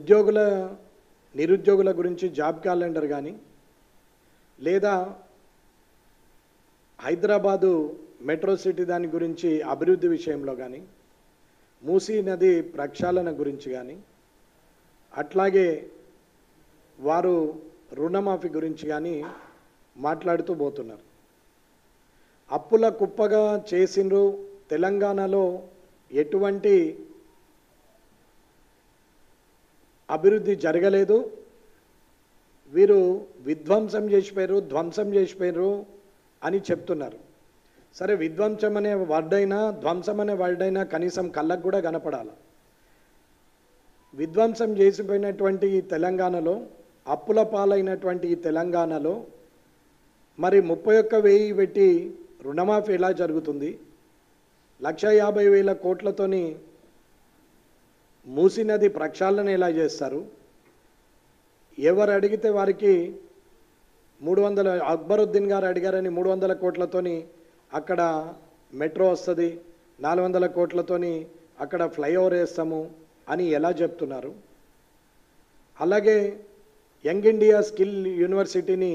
ఉద్యోగుల నిరుద్యోగుల గురించి జాబ్ క్యాలెండర్ కానీ లేదా హైదరాబాదు మెట్రో సిటీ దాని గురించి అభివృద్ధి విషయంలో కానీ మూసీ నది ప్రక్షాళన గురించి కానీ అట్లాగే వారు రుణమాఫీ గురించి కానీ మాట్లాడుతూ పోతున్నారు అప్పుల కుప్పగా చేసిండ్రు తెలంగాణలో ఎటువంటి అభివృద్ధి జరగలేదు వీరు విధ్వంసం చేసిపోయారు ధ్వంసం చేసిపోయారు అని చెప్తున్నారు సరే విధ్వంసం అనే వర్డైనా ధ్వంసం అనే వర్డైనా కనీసం కళ్ళకు కూడా కనపడాలి విధ్వంసం చేసిపోయినటువంటి ఈ తెలంగాణలో అప్పుల పాలైనటువంటి ఈ తెలంగాణలో మరి ముప్పై ఒక్క వెయ్యి పెట్టి రుణమాఫీ ఎలా జరుగుతుంది లక్ష యాభై వేల కోట్లతోని మూసీ నది ప్రక్షాళన ఎలా చేస్తారు ఎవరు అడిగితే వారికి మూడు వందల అక్బరుద్దీన్ గారు అడిగారని మూడు వందల కోట్లతోని అక్కడ మెట్రో వస్తుంది నాలుగు వందల కోట్లతోని అక్కడ ఫ్లైఓవర్ వేస్తాము అని ఎలా చెప్తున్నారు అలాగే యంగ్ ఇండియా స్కిల్ యూనివర్సిటీని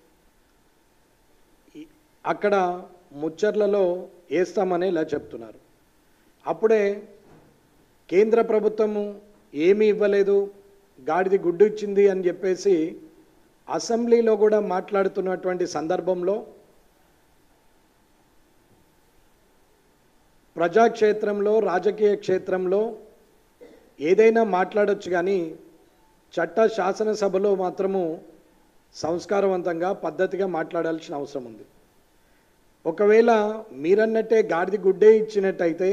ఈ- అక్కడ ముచ్చర్లలో వేస్తామని ఇలా చెప్తున్నారు అప్పుడే కేంద్ర ప్రభుత్వము ఏమీ ఇవ్వలేదు గాడిది గుడ్డు ఇచ్చింది అని చెప్పేసి అసెంబ్లీలో కూడా మాట్లాడుతున్నటువంటి సందర్భంలో ప్రజాక్షేత్రంలో రాజకీయ క్షేత్రంలో ఏదైనా మాట్లాడొచ్చు కానీ చట్ట శాసనసభలో మాత్రము సంస్కారవంతంగా పద్ధతిగా మాట్లాడాల్సిన అవసరం ఉంది ఒకవేళ మీరన్నట్టే గాడిది గుడ్డే ఇచ్చినట్టయితే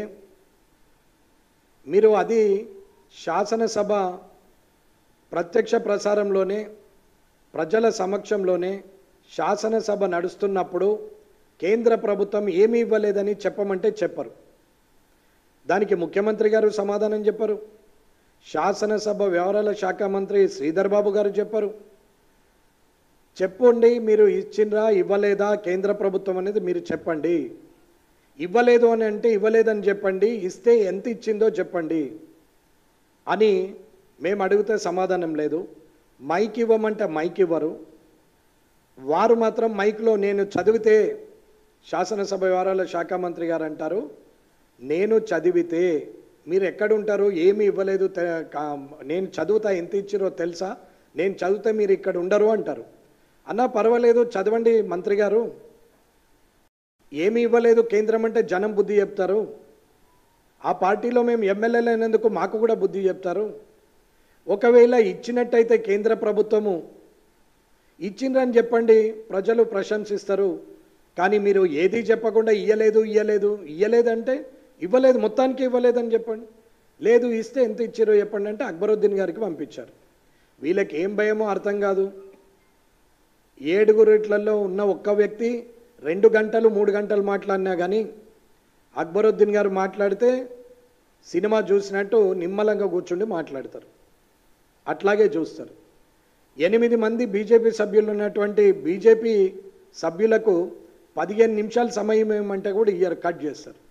మీరు అది శాసనసభ ప్రత్యక్ష ప్రసారంలోనే ప్రజల సమక్షంలోనే శాసనసభ నడుస్తున్నప్పుడు కేంద్ర ప్రభుత్వం ఏమీ ఇవ్వలేదని చెప్పమంటే చెప్పరు దానికి ముఖ్యమంత్రి గారు సమాధానం చెప్పరు శాసనసభ వ్యవహారాల శాఖ మంత్రి శ్రీధర్ బాబు గారు చెప్పరు చెప్పండి మీరు ఇచ్చిండ్రా ఇవ్వలేదా కేంద్ర ప్రభుత్వం అనేది మీరు చెప్పండి ఇవ్వలేదు అని అంటే ఇవ్వలేదని చెప్పండి ఇస్తే ఎంత ఇచ్చిందో చెప్పండి అని మేము అడిగితే సమాధానం లేదు మైక్ ఇవ్వమంటే మైక్ ఇవ్వరు వారు మాత్రం మైక్లో నేను చదివితే శాసనసభ వ్యవహారాల శాఖ మంత్రి గారు అంటారు నేను చదివితే మీరు ఎక్కడుంటారు ఏమీ ఇవ్వలేదు తె- కా- నేను చదువుతా ఎంత ఇచ్చిరో తెలుసా నేను చదివితే మీరు ఇక్కడ ఉండరు అంటారు అన్నా పర్వాలేదు చదవండి మంత్రి గారు ఏమీ ఇవ్వలేదు కేంద్రం అంటే జనం బుద్ధి చెప్తారు ఆ పార్టీలో మేము ఎమ్మెల్యేలు అయినందుకు మాకు కూడా బుద్ధి చెప్తారు ఒకవేళ ఇచ్చినట్టయితే కేంద్ర ప్రభుత్వము ఇచ్చిండ్రని చెప్పండి ప్రజలు ప్రశంసిస్తారు కానీ మీరు ఏది చెప్పకుండా ఇయ్యలేదు ఇయ్యలేదు ఇయ్యలేదంటే ఇవ్వలేదు మొత్తానికి ఇవ్వలేదని చెప్పండి లేదు ఇస్తే ఎంత ఇచ్చారో చెప్పండి అంటే అక్బరుద్దీన్ గారికి పంపించారు వీళ్ళకి ఏం భయమో అర్థం కాదు ఏడుగురిట్లలో ఉన్న ఒక్క వ్యక్తి రెండు గంటలు మూడు గంటలు మాట్లాడినా కానీ అక్బరుద్దీన్ గారు మాట్లాడితే సినిమా చూసినట్టు నిమ్మలంగా కూర్చుండి మాట్లాడతారు అట్లాగే చూస్తారు ఎనిమిది మంది బీజేపీ సభ్యులు ఉన్నటువంటి బీజేపీ సభ్యులకు పదిహేను నిమిషాల సమయం ఏమంటే కూడా ఇయర్ కట్ చేస్తారు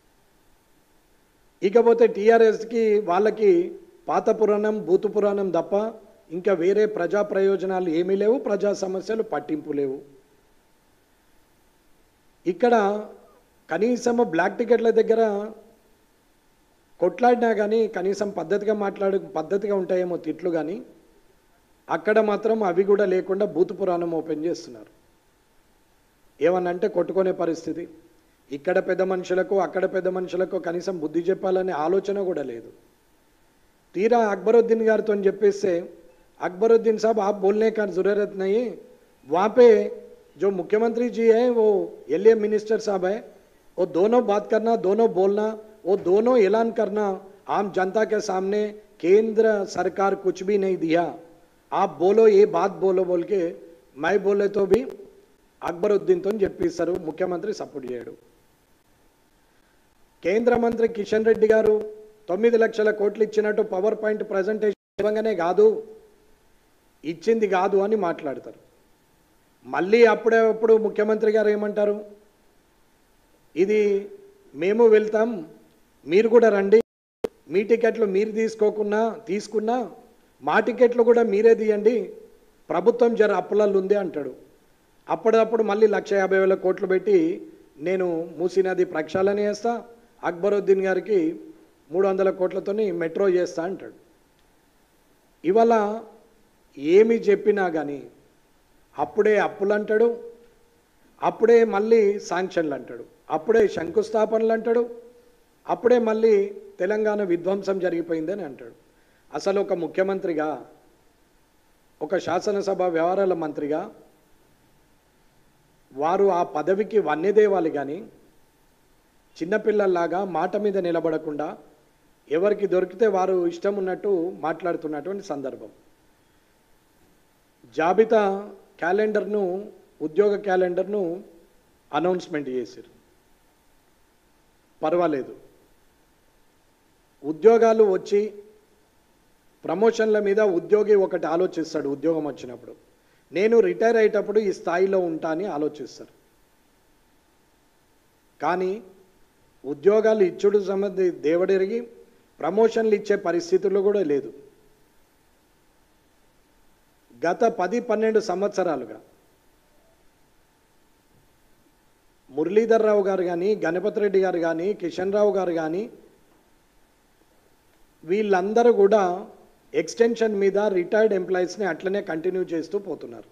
ఇకపోతే టీఆర్ఎస్కి వాళ్ళకి పాత పురాణం భూత పురాణం తప్ప ఇంకా వేరే ప్రజా ప్రయోజనాలు ఏమీ లేవు ప్రజా సమస్యలు పట్టింపు లేవు ఇక్కడ కనీసము బ్లాక్ టికెట్ల దగ్గర కొట్లాడినా కానీ కనీసం పద్ధతిగా మాట్లాడు పద్ధతిగా ఉంటాయేమో తిట్లు కానీ అక్కడ మాత్రం అవి కూడా లేకుండా భూత పురాణం ఓపెన్ చేస్తున్నారు ఏమన్నంటే కొట్టుకునే పరిస్థితి ఇక్కడ పెద్ద మనుషులకు అక్కడ పెద్ద మనుషులకు కనీసం బుద్ధి చెప్పాలనే ఆలోచన కూడా లేదు తీరా अकबरुद्दीन గారితో చెప్పేస్తే अकबरुद्दीन साहब आप बोलने का ज़रूरत नहीं है वहाँ पे जो मुख्यमंत्री जी हैं वो एल मिनिस्टर साहब है वो दोनों बात करना दोनों बोलना वो दोनों ऐलान करना आम जनता के सामने केंद्र सरकार कुछ भी नहीं दिया आप बोलो ये बात बोलो बोल के मैं बोले तो भी అక్బరుద్దీన్తో చెప్పిస్తారు ముఖ్యమంత్రి సపోర్ట్ చేయడు కేంద్ర మంత్రి కిషన్ రెడ్డి గారు తొమ్మిది లక్షల కోట్లు ఇచ్చినట్టు పవర్ పాయింట్ ప్రజెంటేషన్ ఇవ్వగానే కాదు ఇచ్చింది కాదు అని మాట్లాడతారు మళ్ళీ అప్పుడే అప్పుడు ముఖ్యమంత్రి గారు ఏమంటారు ఇది మేము వెళ్తాం మీరు కూడా రండి మీ టికెట్లు మీరు తీసుకోకున్నా తీసుకున్నా మా టికెట్లు కూడా మీరే తీయండి ప్రభుత్వం జర అప్పులలో ఉంది అంటాడు అప్పటిదప్పుడు మళ్ళీ లక్ష యాభై వేల కోట్లు పెట్టి నేను మూసీ నది ప్రక్షాళన చేస్తా అక్బరుద్దీన్ గారికి మూడు వందల కోట్లతోని మెట్రో చేస్తా అంటాడు ఇవాళ ఏమి చెప్పినా కానీ అప్పుడే అప్పులు అంటాడు అప్పుడే మళ్ళీ శాంక్షన్లు అంటాడు అప్పుడే శంకుస్థాపనలు అంటాడు అప్పుడే మళ్ళీ తెలంగాణ విధ్వంసం జరిగిపోయిందని అంటాడు అసలు ఒక ముఖ్యమంత్రిగా ఒక శాసనసభ వ్యవహారాల మంత్రిగా వారు ఆ పదవికి వన్నెదేవాలి కానీ చిన్నపిల్లల్లాగా మాట మీద నిలబడకుండా ఎవరికి దొరికితే వారు ఇష్టం ఉన్నట్టు మాట్లాడుతున్నటువంటి సందర్భం జాబితా క్యాలెండర్ను ఉద్యోగ క్యాలెండర్ను అనౌన్స్మెంట్ చేశారు పర్వాలేదు ఉద్యోగాలు వచ్చి ప్రమోషన్ల మీద ఉద్యోగి ఒకటి ఆలోచిస్తాడు ఉద్యోగం వచ్చినప్పుడు నేను రిటైర్ అయ్యేటప్పుడు ఈ స్థాయిలో ఉంటా అని ఆలోచిస్తారు కానీ ఉద్యోగాలు ఇచ్చుడు సంబంధి దేవుడెరిగి ప్రమోషన్లు ఇచ్చే పరిస్థితుల్లో కూడా లేదు గత పది పన్నెండు సంవత్సరాలుగా మురళీధర్ రావు గారు కానీ గణపతి రెడ్డి గారు కానీ కిషన్ రావు గారు కానీ వీళ్ళందరూ కూడా ఎక్స్టెన్షన్ మీద రిటైర్డ్ ఎంప్లాయీస్ని అట్లనే కంటిన్యూ చేస్తూ పోతున్నారు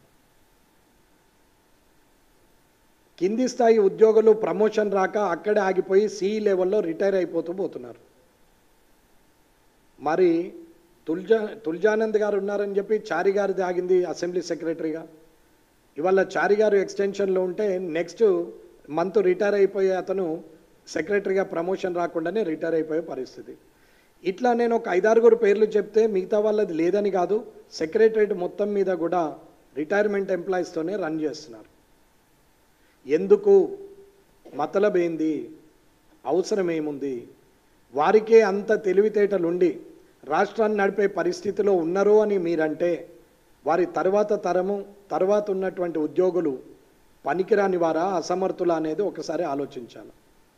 కింది స్థాయి ఉద్యోగులు ప్రమోషన్ రాక అక్కడే ఆగిపోయి సి లెవెల్లో రిటైర్ అయిపోతూ పోతున్నారు మరి తుల్జా తుల్జానంద్ గారు ఉన్నారని చెప్పి చారి గారిది ఆగింది అసెంబ్లీ సెక్రటరీగా ఇవాళ చారి గారు ఎక్స్టెన్షన్లో ఉంటే నెక్స్ట్ మంత్ రిటైర్ అయిపోయే అతను సెక్రటరీగా ప్రమోషన్ రాకుండానే రిటైర్ అయిపోయే పరిస్థితి ఇట్లా నేను ఒక ఐదారుగురు పేర్లు చెప్తే మిగతా వాళ్ళది లేదని కాదు సెక్రటరేట్ మొత్తం మీద కూడా రిటైర్మెంట్ ఎంప్లాయీస్తోనే రన్ చేస్తున్నారు ఎందుకు మతలబ్ ఏంది అవసరం ఏముంది వారికే అంత తెలివితేటలుండి రాష్ట్రాన్ని నడిపే పరిస్థితిలో ఉన్నారు అని మీరంటే వారి తర్వాత తరము తర్వాత ఉన్నటువంటి ఉద్యోగులు పనికిరాని వారా అసమర్థులా అనేది ఒకసారి ఆలోచించాలి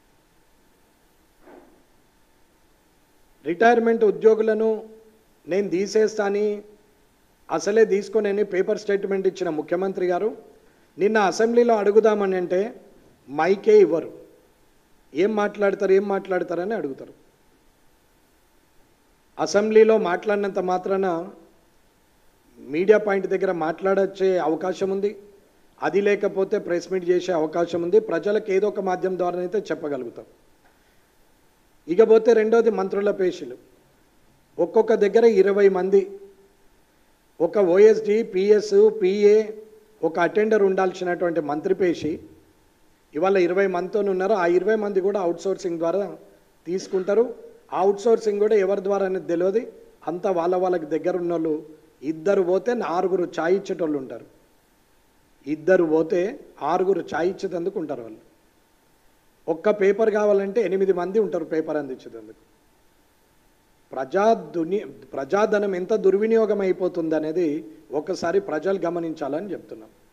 రిటైర్మెంట్ ఉద్యోగులను నేను తీసేస్తాని అసలే తీసుకొనని పేపర్ స్టేట్మెంట్ ఇచ్చిన ముఖ్యమంత్రి గారు నిన్న అసెంబ్లీలో అడుగుదామని అంటే మైకే ఇవ్వరు ఏం మాట్లాడతారు ఏం మాట్లాడతారని అడుగుతారు అసెంబ్లీలో మాట్లాడినంత మాత్రాన మీడియా పాయింట్ దగ్గర మాట్లాడచ్చే అవకాశం ఉంది అది లేకపోతే ప్రెస్ మీట్ చేసే అవకాశం ఉంది ప్రజలకు ఏదో ఒక మాధ్యమం ద్వారానైతే చెప్పగలుగుతాం ఇకపోతే రెండోది మంత్రుల పేషీలు ఒక్కొక్క దగ్గర ఇరవై మంది ఒక ఓఎస్డి పిఎస్ పిఏ ఒక అటెండర్ ఉండాల్సినటువంటి మంత్రి పేషి ఇవాళ ఇరవై మందితో ఉన్నారు ఆ ఇరవై మంది కూడా అవుట్సోర్సింగ్ ద్వారా తీసుకుంటారు ఆ అవుట్సోర్సింగ్ కూడా ఎవరి ద్వారా అనేది తెలియదు అంతా వాళ్ళ వాళ్ళకి దగ్గర ఉన్న వాళ్ళు ఇద్దరు పోతే ఆరుగురు ఛాయ్ ఇచ్చేటోళ్ళు ఉంటారు ఇద్దరు పోతే ఆరుగురు ఛాయ్ ఇచ్చేటందుకు ఉంటారు వాళ్ళు ఒక్క పేపర్ కావాలంటే ఎనిమిది మంది ఉంటారు పేపర్ అందించేందుకు ప్రజా దుని ప్రజాధనం ఎంత దుర్వినియోగం అయిపోతుంది అనేది ఒకసారి ప్రజలు గమనించాలని చెప్తున్నాం